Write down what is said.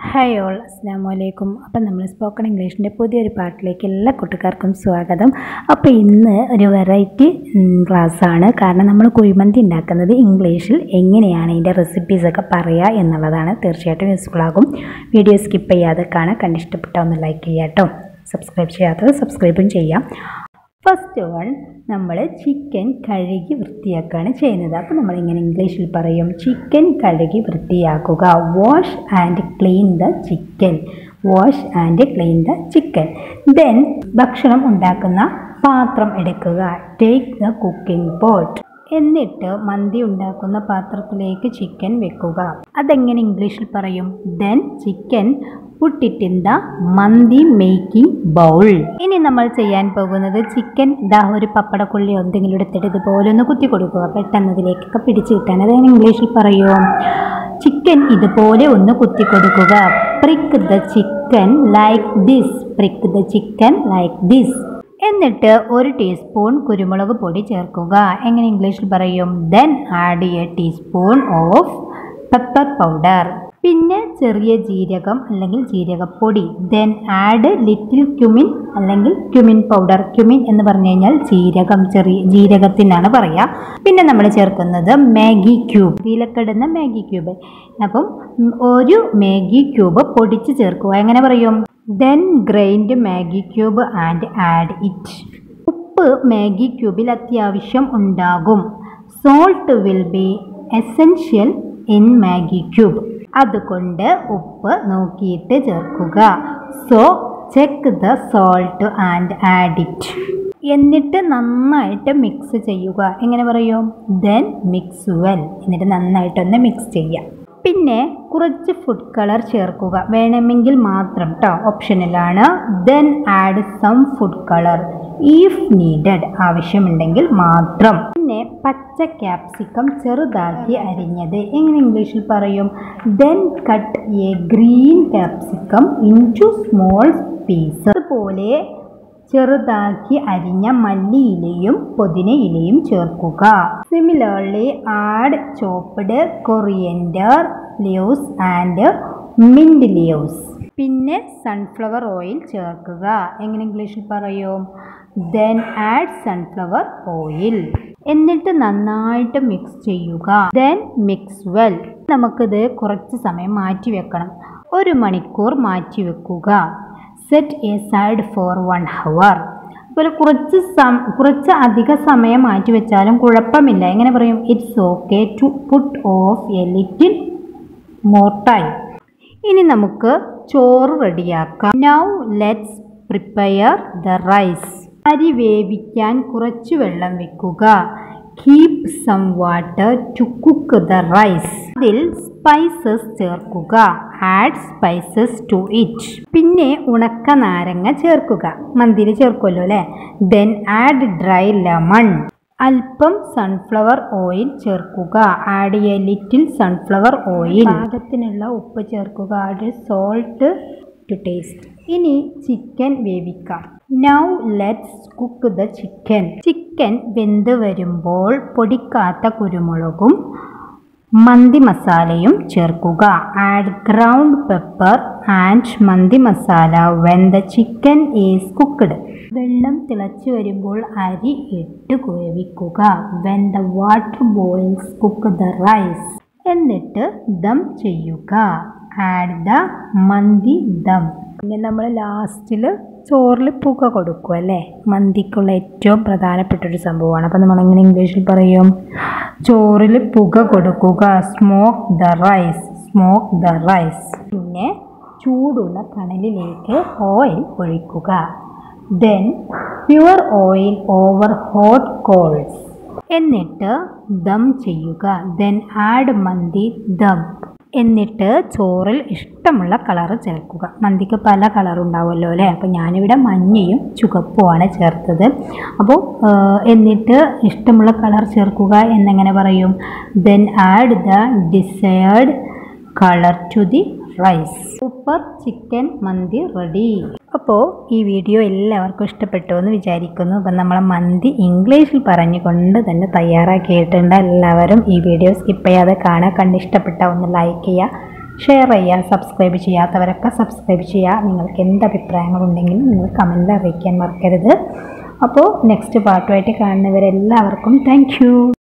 hi all അസ്സാം വലൈക്കും അപ്പം നമ്മൾ സ്പോക്കൺ ഇംഗ്ലീഷിൻ്റെ പുതിയൊരു പാട്ടിലേക്ക് എല്ലാ കൂട്ടുകാർക്കും സ്വാഗതം അപ്പോൾ ഇന്ന് ഒരു വെറൈറ്റി ക്ലാസ്സാണ് കാരണം നമ്മൾ കുഴിമന്തി ഉണ്ടാക്കുന്നത് ഇംഗ്ലീഷിൽ എങ്ങനെയാണ് ഇതിൻ്റെ റെസിപ്പീസൊക്കെ പറയുക എന്നുള്ളതാണ് തീർച്ചയായിട്ടും യൂസ്ഫുൾ ആകും വീഡിയോ സ്കിപ്പ് ചെയ്യാതെ കാണാൻ കണ്ടിഷ്ടപ്പെട്ട ഒന്ന് ലൈക്ക് ചെയ്യുക കേട്ടോ സബ്സ്ക്രൈബ് ചെയ്യാത്തത് സബ്സ്ക്രൈബും ചെയ്യാം ഫസ്റ്റ് വൺ നമ്മൾ ചിക്കൻ കഴുകി വൃത്തിയാക്കുകയാണ് ചെയ്യുന്നത് അപ്പോൾ നമ്മളിങ്ങനെ ഇംഗ്ലീഷിൽ പറയും ചിക്കൻ കഴുകി വൃത്തിയാക്കുക wash and clean the chicken wash and clean the chicken then ഭക്ഷണം ഉണ്ടാക്കുന്ന പാത്രം എടുക്കുക ടേക്ക് ദ കുക്കിംഗ് പോട്ട് എന്നിട്ട് മന്തി ഉണ്ടാക്കുന്ന പാത്രത്തിലേക്ക് ചിക്കൻ വെക്കുക അതെങ്ങനെ ഇംഗ്ലീഷിൽ പറയും then chicken put it in the mandi making bowl ഇനി നമ്മൾ ചെയ്യാൻ പോകുന്നത് ചിക്കൻ ദാ ഒരു പപ്പടക്കുള്ളി എന്തെങ്കിലും എടുത്തിട്ട് ഇതുപോലെ ഒന്ന് കുത്തി കൊടുക്കുക പെട്ടെന്ന് ഇതിലേക്കൊക്കെ പിടിച്ച് കിട്ടാൻ അതെങ്ങനെ ഇംഗ്ലീഷിൽ പറയൂ ചിക്കൻ ഇതുപോലെ ഒന്ന് കുത്തി കൊടുക്കുക prick the chicken like this prick the chicken like this എന്നിട്ട് ഒരു ടീസ്പൂൺ കുരുമുളക് പൊടി ചേർക്കുക എങ്ങനെ ഇംഗ്ലീഷിൽ പറയും then add a teaspoon of pepper powder പിന്നെ ചെറിയ ജീരകം അല്ലെങ്കിൽ ജീരകപ്പൊടി ദെൻ ആഡ് ലിറ്റിൽ ക്യുമിൻ അല്ലെങ്കിൽ ക്യുമിൻ പൗഡർ ക്യുമിൻ എന്ന് പറഞ്ഞു കഴിഞ്ഞാൽ ജീരകം ചെറിയ ജീരകത്തിനാണ് പറയുക പിന്നെ നമ്മൾ ചേർക്കുന്നത് മാഗി ക്യൂബ് ഇതിലൊക്കെ മാഗി ക്യൂബ് അപ്പം ഒരു മാഗി ക്യൂബ് പൊടിച്ച് ചേർക്കുക എങ്ങനെ പറയും then grind Maggi cube and add it ഉപ്പ് മാഗി ക്യൂബിൽ അത്യാവശ്യം ഉണ്ടാകും salt will be essential in Maggi cube അതുകൊണ്ട് ഉപ്പ് നോക്കിയിട്ട് ചേർക്കുക so check the salt and add it എന്നിട്ട് നന്നായിട്ട് മിക്സ് ചെയ്യുക എങ്ങനെ പറയും ദെൻ മിക്സ് വെൽ എന്നിട്ട് നന്നായിട്ടൊന്ന് മിക്സ് ചെയ്യാം പിന്നെ കുറച്ച് ഫുഡ് കളർ ചേർക്കുക വേണമെങ്കിൽ മാത്രം കേട്ടോ ഓപ്ഷനിലാണ് then add some food colour if needed ആവശ്യമുണ്ടെങ്കിൽ മാത്രം പിന്നെ പച്ച ക്യാപ്സിക്കം ചെറുതാക്കി അരിഞ്ഞത് എങ്ങനെ ഇംഗ്ലീഷിൽ പറയും then cut a green capsicum into small piece അതുപോലെ ചെറുതാക്കി അരിഞ്ഞ മല്ലിയിലയും പുതിനയിലയും ചേർക്കുക similarly add chopped coriander leaves and mint leaves പിന്നെ സൺഫ്ലവർ ഓയിൽ ചേർക്കുക എങ്ങനെ ഇംഗ്ലീഷിൽ പറയും ദെൻ ആഡ് സൺഫ്ലവർ ഓയിൽ എന്നിട്ട് നന്നായിട്ട് മിക്സ് ചെയ്യുക ദെൻ മിക്സ് വെൽ നമുക്കിത് കുറച്ച് സമയം മാറ്റി വെക്കണം ഒരു മണിക്കൂർ മാറ്റി വെക്കുക set aside for one hour അതുപോലെ കുറച്ച് സം കുറച്ച് അധിക സമയം മാറ്റി വെച്ചാലും കുഴപ്പമില്ല എങ്ങനെ പറയും it's okay to put off a little more time ഇനി നമുക്ക് ചോറ് റെഡിയാക്കാം now let's prepare the rice അരി വേവിക്കാൻ കുറച്ച് വെള്ളം വെക്കുക keep some water to cook the rice അതിൽ സ്പൈസസ് ചേർക്കുക ആഡ് സ്പൈസസ് ടു ഇറ്റ് പിന്നെ ഉണക്ക നാരങ്ങ ചേർക്കുക മന്തിയിൽ ചേർക്കുമല്ലോ അല്ലേ ദെൻ ആഡ് ഡ്രൈ ലെമൺ അല്പം സൺഫ്ലവർ ഓയിൽ ചേർക്കുക add a little sunflower oil പാകത്തിനുള്ള ഉപ്പ് ചേർക്കുക ആഡ് സോൾട്ട് ടു ടേസ്റ്റ് ഇനി ചിക്കൻ വേവിക്കാം now let's cook the chicken chicken വെന്ത് വരുമ്പോൾ പൊടിക്കാത്ത കുരുമുളകും മന്തി മസാലയും ചേർക്കുക add ground pepper and mandi masala when the chicken is cooked വെള്ളം തിളച്ചു വരുമ്പോൾ അരി ഇട്ട് വേവിക്കുക when the water boils cook the rice എന്നിട്ട് ദം ചെയ്യുക ആഡ് ദ മന്തി ദം പിന്നെ നമ്മൾ ലാസ്റ്റിൽ ചോറിൽ പുക കൊടുക്കും അല്ലേ മന്തിക്കുള്ള ഏറ്റവും പ്രധാനപ്പെട്ട ഒരു സംഭവമാണ് അപ്പം നമ്മളെങ്ങനെ ഇംഗ്ലീഷിൽ പറയും ചോറിൽ പുക കൊടുക്കുക smoke the rice smoke the rice പിന്നെ ചൂടുള്ള കണലിലേക്ക് ഓയിൽ ഒഴിക്കുക then pour oil over hot coals എന്നിട്ട് ദം ചെയ്യുക ദെൻ ആഡ് മന്തി ദം എന്നിട്ട് ചോറിൽ ഇഷ്ടമുള്ള കളറ് ചേർക്കുക മന്തിക്ക് പല കളർ ഉണ്ടാവുമല്ലോ അല്ലേ അപ്പോൾ ഞാനിവിടെ മഞ്ഞയും ചുവപ്പുമാണ് ചേർത്തത് അപ്പോൾ എന്നിട്ട് ഇഷ്ടമുള്ള കളർ ചേർക്കുക എന്നെങ്ങനെ പറയും then add the desired colour to the rice super chicken mandi ready അപ്പോൾ ഈ വീഡിയോ എല്ലാവർക്കും ഇഷ്ടപ്പെട്ടു എന്ന് വിചാരിക്കുന്നു അപ്പം നമ്മളെ മന്തി ഇംഗ്ലീഷിൽ പറഞ്ഞുകൊണ്ട് തന്നെ തയ്യാറാക്കിയിട്ടുണ്ട് എല്ലാവരും ഈ വീഡിയോ സ്കിപ്പ് ചെയ്യാതെ കാണുക കണ്ട് ഇഷ്ടപ്പെട്ട ഒന്ന് ലൈക്ക് ചെയ്യുക ഷെയർ ചെയ്യുക സബ്സ്ക്രൈബ് ചെയ്യാത്തവരൊക്കെ സബ്സ്ക്രൈബ് ചെയ്യുക നിങ്ങൾക്ക് എന്ത് അഭിപ്രായങ്ങളുണ്ടെങ്കിലും നിങ്ങൾ കമൻറ്റിൽ അറിയിക്കാൻ മറക്കരുത് അപ്പോൾ നെക്സ്റ്റ് പാർട്ടുമായിട്ട് കാണുന്നവരെല്ലാവർക്കും താങ്ക്